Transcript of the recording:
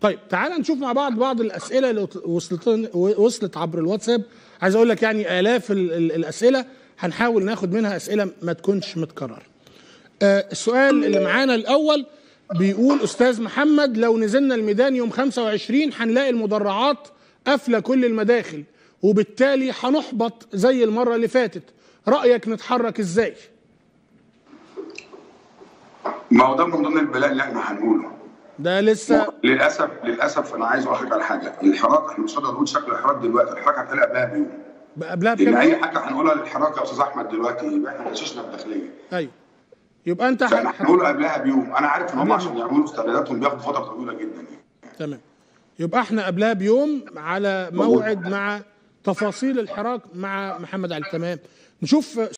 طيب تعال نشوف مع بعض بعض الاسئله اللي وصلت وصلت عبر الواتساب عايز اقول لك يعني الاف ال- ال- الاسئله هنحاول ناخد منها اسئله ما تكونش متكرره آه، السؤال اللي معانا الاول بيقول استاذ محمد لو نزلنا الميدان يوم 25 هنلاقي المدرعات قافله كل المداخل وبالتالي هنحبط زي المره اللي فاتت رايك نتحرك ازاي ما هو ده من ضمن البلاء اللي احنا هنقوله ده لسه للاسف للاسف انا عايز اقول لك على حاجه الحراك احنا مش هنقدر نقول شكل الحراك دلوقتي الحراك هتلاقي قبلها بيوم قبلها لان بكام اي يوم؟ حاجه هنقولها للحراك يا استاذ احمد دلوقتي يبقى احنا غششنا الداخليه ايوه يبقى انت فاحنا ح- هنقول قبلها بيوم انا عارف ان هم قبلها عشان يعملوا استعداداتهم بياخدوا فتره طويله جدا يعني. تمام يبقى احنا قبلها بيوم على موعد مع تفاصيل الحراك مع محمد علي تمام نشوف